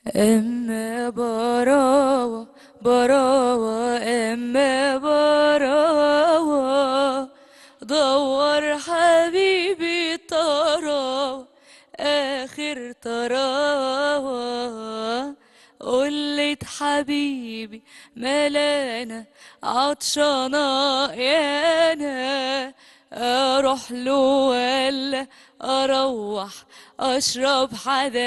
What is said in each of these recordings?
اما براوة براوة اما براوة دور حبيبي طراوة اخر طراوة قلت حبيبي ملانا عطشانة يا انا اروح له ولا اروح اشرب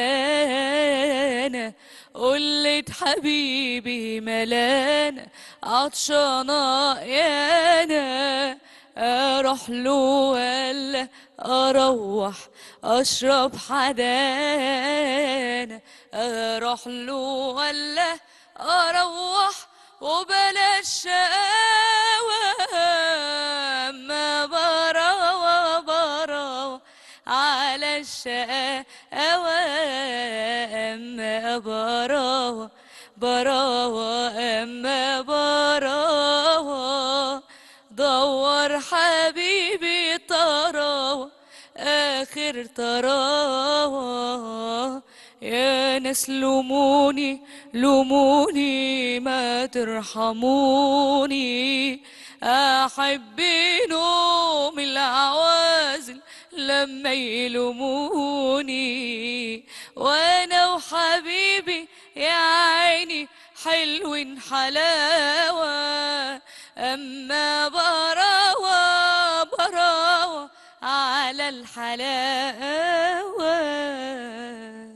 حدانا قلت حبيبي ملانا عطشانة يا انا اروح له ولا اروح اشرب حدانا اروح له ولا اروح وبلاش شقاوة ما براوة براوة على الشقاوة أما براوة براوة أما براوة دور حبيبي طراوة آخر طراوة يا ناس لوموني لوموني ما ترحموني أحب نوم العوازل لما يلوموني وأنا وحبيبي يا عيني حلو حلاوة أما براوة براوة على الحلاوة